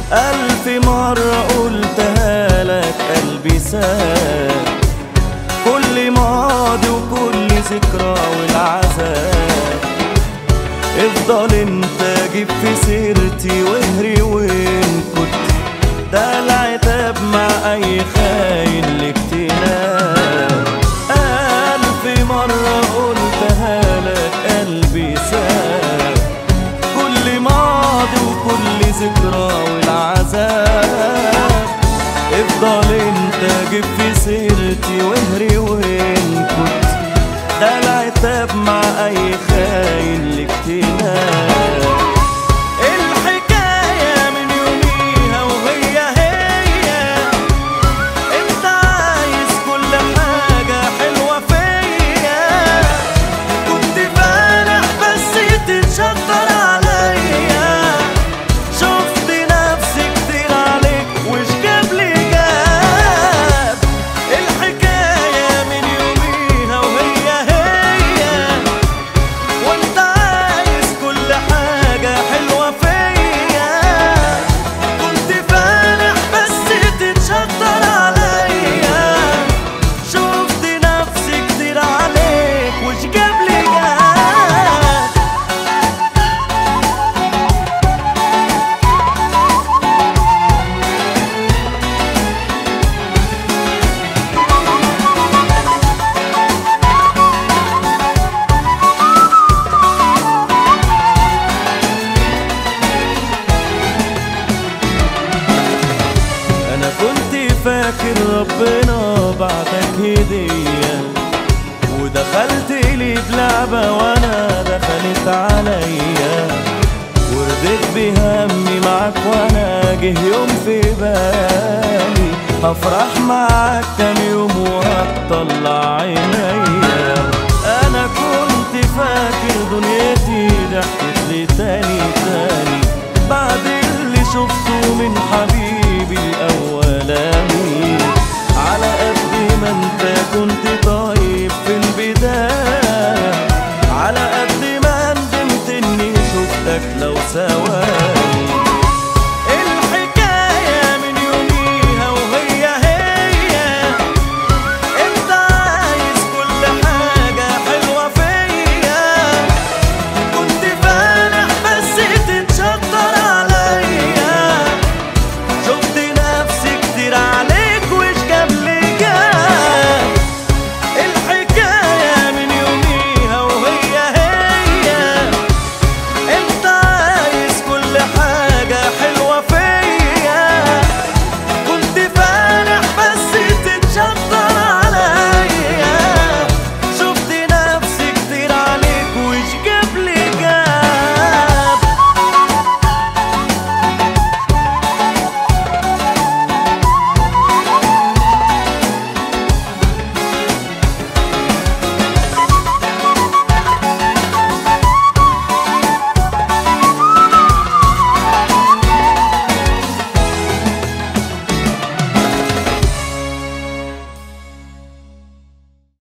ألف مرة قلتها لك قلبي ساب كل ماضي وكل ذكرى والعذاب افضل انت جيب في سيرتي واهري وين كنت ده العتاب مع اي خاين لك تنام ألف مرة قلتها لك قلبي ساب كل ماضي وكل ذكرى والعذاب افضل انت جيب في سيرتي واهري وين كنت ده العتاب مع اي خاين لك تنام الحكاية من يوميها وهي هي انت عايز كل حاجة حلوة فيا كنت فارح بس تتشطر عليا شفت نفسي كتير عليك وش جاب لي جاب الحكاية من يوميها وهي هي وانت عايز كل حاجة حلوة فيا كنت فارح بس تتشطر عليا شفت نفسي كتير عليك وش جاب لي جاب انا كنت فاكر ربنا بعتك هدية ودخلت لي بلعبة وانا دخلت عليا ورديت بهمي معاك وانا جه يوم في بالي هفرح معاك كام يوم وهطلع عينيا